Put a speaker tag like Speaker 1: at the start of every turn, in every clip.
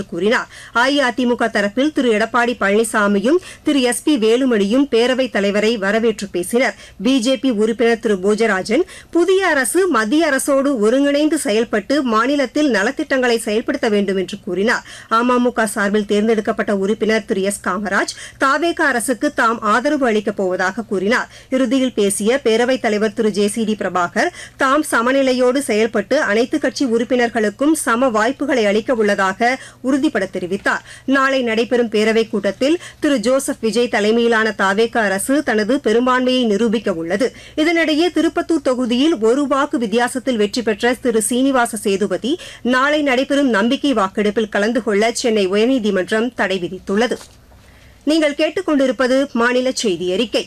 Speaker 1: கூறினார் அஇஅதிமுக தரப்பில் திரு எடப்பாடி பழனிசாமியும் திரு எஸ் பி வேலுமணியும் பேரவைத் தலைவரை வரவேற்று பேசினர் பிஜேபி உறுப்பினர் திரு போஜராஜன் புதிய அரசு மத்திய அரசோடு ஒருங்கிணைந்து செயல்பட்டு மாநிலத்தில் நலத்திட்டங்களை செயல்படுத்த வேண்டும் என்று கூறினார் அமமுக சார்பில் தேர்ந்தெடுக்கப்பட்ட உறுப்பினர் திரு எஸ் காமராஜ் தாவேக அரசுக்கு தாம் ஆதரவு அளிக்கப் போவதாக கூறினார் இறுதியில் பேசிய பேரவைத் தலைவர் Thiru J C D Prabhakar தாம் சமநிலையோடு செயல்பட்டு அனைத்துக் கட்சி உறுப்பினர்களுக்கும் சம வாய்ப்புகளை அளிக்க உள்ளதாக உறுதிபட தெரிவித்தார் நாளை நடைபெறும் பேரவைக் கூட்டத்தில் திரு ஜோசப் விஜய் தலைமையிலான தாவேக அரசு தனது பெரும்பான்மையை நிரூபிக்க உள்ளது இதனிடையே திருப்பத்தூர் தொகுதியில் ஒரு வாக்கு வித்தியாசத்தில் வெற்றி பெற்ற திரு சீனிவாச சேதுபதி நாளை நடைபெறும் நம்பிக்கை வாக்கெடுப்பில் கலந்து கொள்ள சென்னை உயர்நீதிமன்றம் தடை விதித்துள்ளது நீங்கள் கேட்டுக்கொண்டிருப்பது மாநில செய்தி அறிக்கை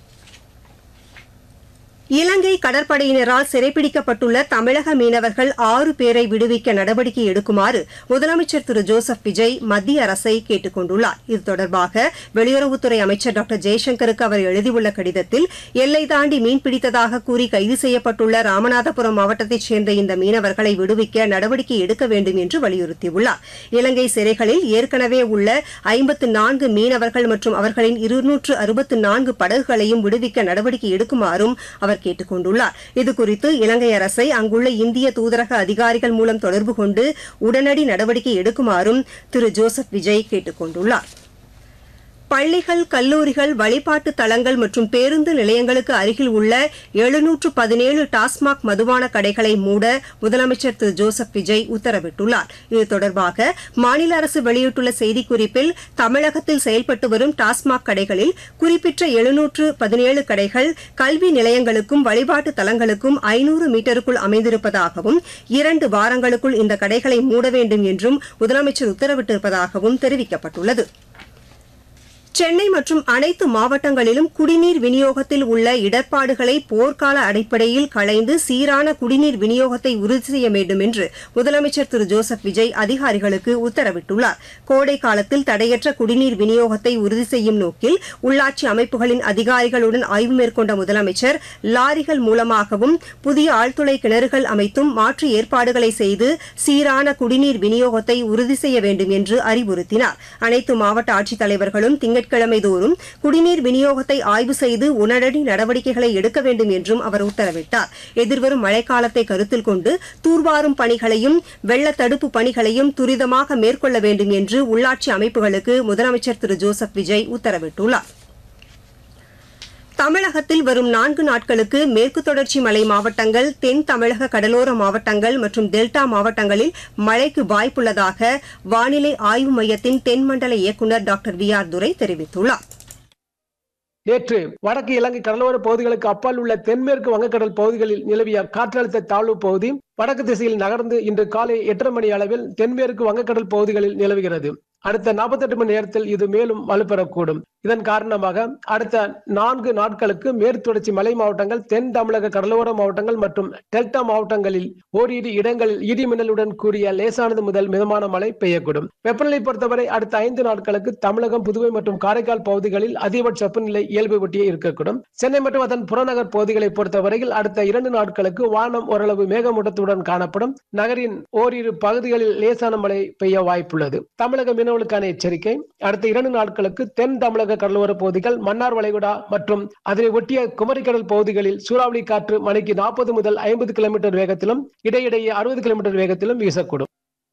Speaker 1: இலங்கை கடற்படையினரால் சிறைப்பிடிக்கப்பட்டுள்ள தமிழக மீனவர்கள் ஆறு பேரை விடுவிக்க நடவடிக்கை எடுக்குமாறு முதலமைச்சர் திரு ஜோசப் விஜய் மத்திய அரசை கேட்டுக் கொண்டுள்ளார் இது தொடர்பாக வெளியுறவுத்துறை அமைச்சர் டாக்டர் ஜெய்சங்கருக்கு அவர் எழுதியுள்ள கடிதத்தில் எல்லை தாண்டி மீன்பிடித்ததாக கூறி கைது செய்யப்பட்டுள்ள ராமநாதபுரம் மாவட்டத்தைச் சேர்ந்த இந்த மீனவர்களை விடுவிக்க நடவடிக்கை எடுக்க வேண்டும் என்று வலியுறுத்தியுள்ளார் இலங்கை சிறைகளில் ஏற்கனவே உள்ள ஐம்பத்து நான்கு மீனவர்கள் மற்றும் அவர்களின் இருநூற்று அறுபத்து நான்கு படகுகளையும் விடுவிக்க நடவடிக்கை எடுக்குமாறும் அவர் கேட்டுக் கொண்டுள்ளார் இதுகுறித்து இலங்கை அரசை அங்குள்ள இந்திய தூதரக அதிகாரிகள் மூலம் தொடர்பு கொண்டு உடனடி நடவடிக்கை எடுக்குமாறும் திரு ஜோசப் விஜய் கேட்டுக் கொண்டுள்ளார் பள்ளிகள் கல்லூரிகள் வழிபாட்டு தலங்கள் மற்றும் பேருந்து நிலையங்களுக்கு அருகில் உள்ள எழுநூற்று பதினேழு டாஸ்மாக் மதுபான கடைகளை மூட முதலமைச்சர் திரு ஜோசப் விஜய் உத்தரவிட்டுள்ளார் இது தொடர்பாக மாநில அரசு வெளியிட்டுள்ள செய்திக்குறிப்பில் தமிழகத்தில் செயல்பட்டு வரும் டாஸ்மாக் கடைகளில் குறிப்பிட்ட எழுநூற்று பதினேழு கடைகள் கல்வி நிலையங்களுக்கும் வழிபாட்டு தலங்களுக்கும் ஐநூறு மீட்டருக்குள் அமைந்திருப்பதாகவும் இரண்டு வாரங்களுக்குள் இந்த கடைகளை மூட வேண்டும் என்றும் முதலமைச்சர் உத்தரவிட்டிருப்பதாகவும் தெரிவிக்கப்பட்டுள்ளது சென்னை மற்றும் அனைத்து மாவட்டங்களிலும் குடிநீர் விநியோகத்தில் உள்ள இடர்பாடுகளை போர்க்கால அடிப்படையில் களைந்து சீரான குடிநீர் விநியோகத்தை உறுதி செய்ய வேண்டும் என்று முதலமைச்சர் திரு ஜோசப் விஜய் அதிகாரிகளுக்கு உத்தரவிட்டுள்ளார் கோடை காலத்தில் தடையற்ற குடிநீர் விநியோகத்தை உறுதி செய்யும் நோக்கில் உள்ளாட்சி அமைப்புகளின் அதிகாரிகளுடன் ஆய்வு மேற்கொண்ட முதலமைச்சர் லாரிகள் மூலமாகவும் புதிய ஆழ்துளை கிணறுகள் அமைத்தும் மாற்று ஏற்பாடுகளை செய்து சீரான குடிநீர் விநியோகத்தை உறுதி செய்ய வேண்டும் என்று அறிவுறுத்தினார் அனைத்து மாவட்ட ஆட்சித்தலைவர்களும் திங்க திங்கட்கிழமை தோறும் குடிநீர் விநியோகத்தை ஆய்வு செய்து உடனடி நடவடிக்கைகளை எடுக்க வேண்டும் என்றும் அவர் உத்தரவிட்டார் எதிர்வரும் மழைக்காலத்தை கருத்தில் கொண்டு தூர்வாரும் பணிகளையும் வெள்ள தடுப்பு பணிகளையும் துரிதமாக மேற்கொள்ள வேண்டும் என்று உள்ளாட்சி அமைப்புகளுக்கு முதலமைச்சர் திரு ஜோசப் விஜய் உத்தரவிட்டுள்ளார் தமிழகத்தில் வரும் நான்கு நாட்களுக்கு மேற்கு தொடர்ச்சி மலை மாவட்டங்கள் தென் தமிழக கடலோர மாவட்டங்கள் மற்றும் டெல்டா மாவட்டங்களில் மழைக்கு வாய்ப்புள்ளதாக வானிலை ஆய்வு மையத்தின் தென்மண்டல இயக்குநர் டாக்டர் வி ஆர் துரை தெரிவித்துள்ளார்
Speaker 2: நேற்று வடக்கு இலங்கை கடலோர பகுதிகளுக்கு அப்பால் உள்ள தென்மேற்கு வங்கக்கடல் பகுதிகளில் நிலவிய காற்றழுத்த தாழ்வு பகுதி வடக்கு திசையில் நகர்ந்து இன்று காலை எட்டரை மணி அளவில் தென்மேற்கு வங்கக்கடல் பகுதிகளில் நிலவுகிறது அடுத்த நாற்பத்தெட்டு மணி நேரத்தில் இது மேலும் வலுப்பெறக்கூடும் இதன் காரணமாக அடுத்த நான்கு நாட்களுக்கு மேற்கு தொடர்ச்சி மலை மாவட்டங்கள் தென் தமிழக கடலோர மாவட்டங்கள் மற்றும் டெல்டா மாவட்டங்களில் ஓரிரு இடங்களில் இடி மின்னலுடன் கூடிய லேசானது முதல் மிதமான மழை பெய்யக்கூடும் வெப்பநிலை பொறுத்தவரை அடுத்த ஐந்து நாட்களுக்கு தமிழகம் புதுவை மற்றும் காரைக்கால் பகுதிகளில் அதிகபட்ச வெப்பநிலை இயல்பு ஒட்டியே இருக்கக்கூடும் சென்னை மற்றும் அதன் புறநகர் பகுதிகளை பொறுத்தவரையில் அடுத்த இரண்டு நாட்களுக்கு வானம் ஓரளவு மேகமூட்டத்துடன் காணப்படும் நகரின் ஓரிரு பகுதிகளில் லேசான மழை பெய்ய வாய்ப்புள்ளது தமிழக மீனவர்களுக்கான எச்சரிக்கை அடுத்த இரண்டு நாட்களுக்கு தென் தமிழக கடலோர பகுதிகள் மன்னார் வளைகுடா மற்றும் அதனை ஒட்டிய குமரிக்கடல் பகுதிகளில் சூறாவளி காற்று மணிக்கு நாற்பது முதல் ஐம்பது கிலோமீட்டர் வேகத்திலும் இடையிடையே அறுபது கிலோமீட்டர் வேகத்திலும் வீசக்கூடும்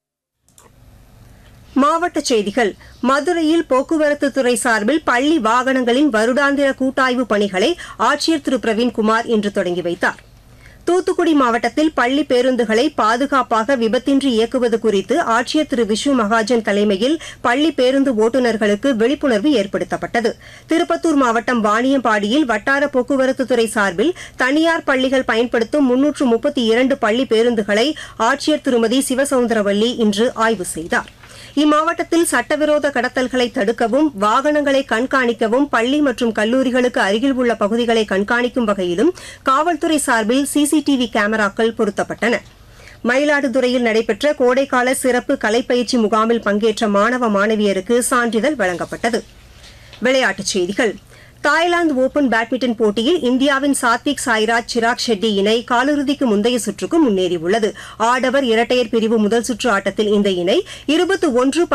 Speaker 1: மாவட்டச் செய்திகள் மதுரையில் போக்குவரத்து துறை சார்பில் பள்ளி வாகனங்களின் வருடாந்திர கூட்டாய்வு பணிகளை ஆட்சியர் திரு பிரவீன்குமார் இன்று தொடங்கி வைத்தார் தூத்துக்குடி மாவட்டத்தில் பள்ளி பேருந்துகளை பாதுகாப்பாக விபத்தின்றி இயக்குவது குறித்து ஆட்சியர் திரு விஷ்ணு மகாஜன் தலைமையில் பள்ளி பேருந்து ஓட்டுநர்களுக்கு விழிப்புணர்வு ஏற்படுத்தப்பட்டது திருப்பத்தூர் மாவட்டம் வாணியம்பாடியில் வட்டார போக்குவரத்துத்துறை சார்பில் தனியார் பள்ளிகள் பயன்படுத்தும் முன்னூற்று முப்பத்தி இரண்டு பள்ளி பேருந்துகளை ஆட்சியர் திருமதி சிவசவுந்தரவல்லி இன்று ஆய்வு செய்தார் இம்மாவட்டத்தில் சட்டவிரோத கடத்தல்களை தடுக்கவும் வாகனங்களை கண்காணிக்கவும் பள்ளி மற்றும் கல்லூரிகளுக்கு அருகில் உள்ள பகுதிகளை கண்காணிக்கும் வகையிலும் காவல்துறை சார்பில் சிசிடிவி கேமராக்கள் பொருத்தப்பட்டன மயிலாடுதுறையில் நடைபெற்ற கோடைக்கால சிறப்பு கலைப்பயிற்சி முகாமில் பங்கேற்ற மாணவ மாணவியருக்கு சான்றிதழ் வழங்கப்பட்டது விளையாட்டுச் செய்திகள் தாய்லாந்து ஓபன் பேட்மிண்டன் போட்டியில் இந்தியாவின் சாத்விக் சாய்ராஜ் சிராக் ஷெட்டி இணை காலிறுதிக்கு முந்தைய சுற்றுக்கு முன்னேறியுள்ளது ஆடவர் இரட்டையர் பிரிவு முதல் சுற்று ஆட்டத்தில் இந்த இணை இருபத்தி ஒன்று